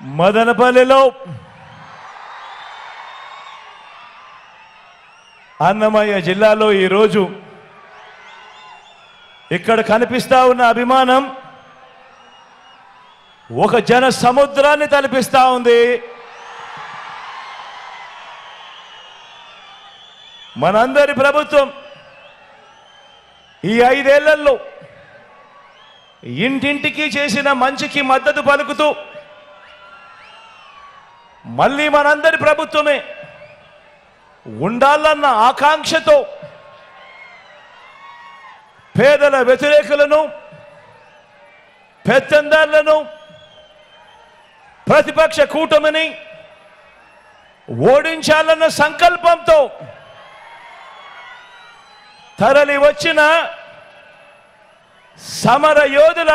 మదనపల్లిలో అన్నమయ్య జిల్లాలో ఈరోజు ఇక్కడ కనిపిస్తా ఉన్న అభిమానం ఒక జన సముద్రాన్ని తలపిస్తా ఉంది మనందరి ప్రభుత్వం ఈ ఐదేళ్లలో ఇంటింటికి చేసిన మంచికి మద్దతు పలుకుతూ మళ్ళీ మనందరి ప్రభుత్వమే ఉండాలన్న ఆకాంక్షతో పేదల వ్యతిరేకులను పెత్తందారులను ప్రతిపక్ష కూటమిని ఓడించాలన్న సంకల్పంతో తరలి వచ్చిన సమర యోధుల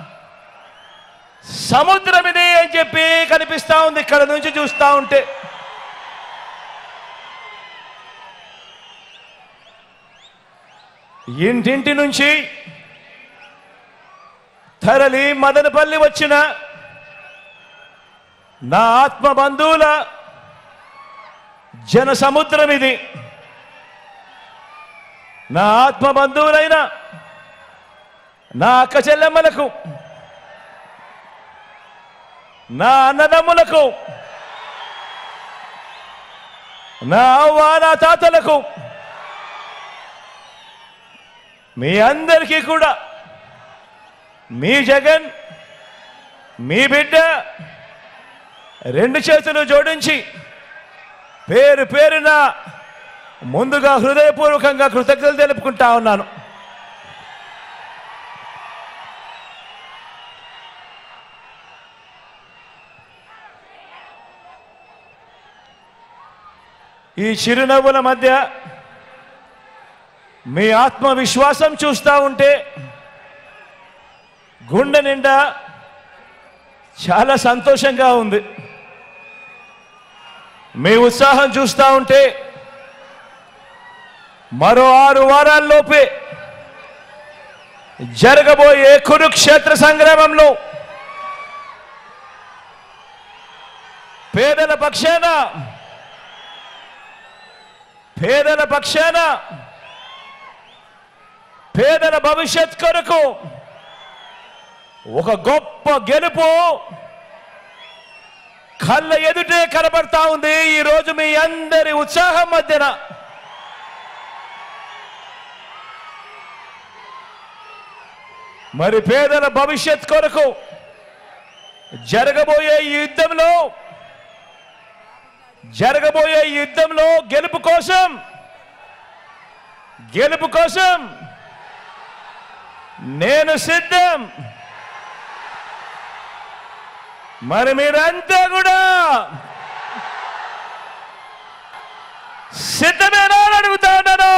సముద్రం ఇదే అని చెప్పి కనిపిస్తా ఉంది ఇక్కడ నుంచి చూస్తా ఉంటే ఇంటింటి నుంచి తరలి మదనపల్లి వచ్చిన నా ఆత్మ బంధువుల జన సముద్రం ఇది నా ఆత్మ బంధువులైన నా అక్క చెల్లెమ్మలకు నా అన్నదమ్ములకు నా అవ్వ నా తాతలకు మీ అందరికీ కూడా మీ జగన్ మీ బిడ్డ రెండు చేతులు జోడించి పేరు పేరున ముందుగా హృదయపూర్వకంగా కృతజ్ఞతలు తెలుపుకుంటా ఉన్నాను ఈ చిరునవ్వుల మధ్య మీ ఆత్మవిశ్వాసం చూస్తూ ఉంటే గుండె నిండా చాలా సంతోషంగా ఉంది మీ ఉత్సాహం చూస్తూ ఉంటే మరో ఆరు వారాల్లోపే జరగబోయే కురుక్షేత్ర సంగ్రామంలో పేదల పక్షాన పేదల పక్షాన పేదల భవిష్యత్ కొరకు ఒక గొప్ప గెలుపు కళ్ళ ఎదుటే కనబడతా ఉంది ఈ రోజు మీ అందరి ఉత్సాహం మధ్యన మరి పేదల భవిష్యత్ కొరకు జరగబోయే ఈ యుద్ధంలో జరగబోయే ఈ యుద్ధంలో గెలుపు కోసం గెలుపు కోసం నేను సిద్ధం మరి మీరంతా కూడా సిద్ధమేనా అని అడుగుతా ఉన్నాను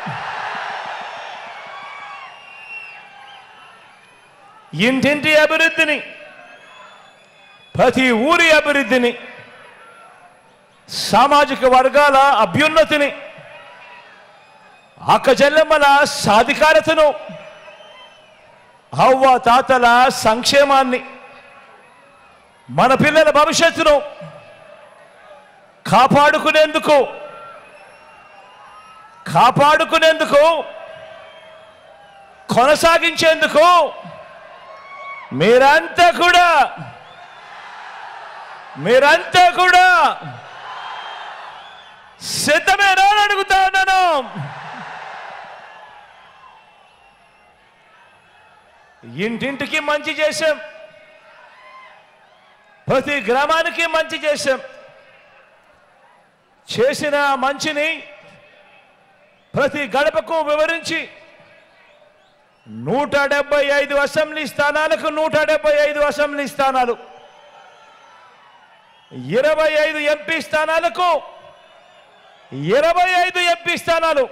ఇంటింటి అభివృద్ధిని ప్రతి ఊరి అభివృద్ధిని సామాజిక వర్గాల అభ్యున్నతిని అక్క చెల్లెమ్మల సాధికారతను అవ్వ తాతల సంక్షేమాన్ని మన పిల్లల భవిష్యత్తును కాపాడుకునేందుకు కాపాడుకునేందుకు కొనసాగించేందుకు మీరంతా కూడా మీరంతా కూడా సిద్ధమేనా అని అడుగుతా ఉన్నాను ఇంటింటికి మంచి చేశాం ప్రతి గ్రామానికి మంచి చేశాం చేసిన ఆ మంచిని ప్రతి గడపకు వివరించి నూట డెబ్బై ఐదు అసెంబ్లీ స్థానాలకు నూట డెబ్బై ఐదు అసెంబ్లీ స్థానాలు ఇరవై ఐదు ఎంపీ స్థానాలకు ఇరవై ఐదు ఎంపీ స్థానాలు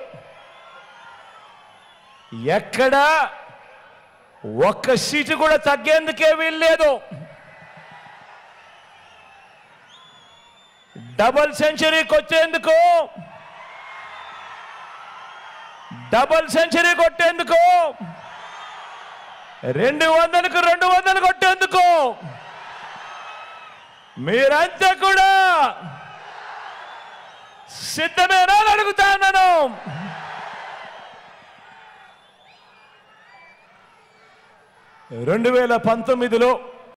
ఎక్కడా ఒక్క సీటు కూడా తగ్గేందుకే వీల్లేదు డబల్ సెంచరీ కొట్టేందుకు డబల్ సెంచరీ కొట్టేందుకు రెండు వందలకు రెండు వందలు కొట్టేందుకు మీరంతా కూడా సిద్ధమేనా అని అడుగుతాను రెండు వేల పంతొమ్మిదిలో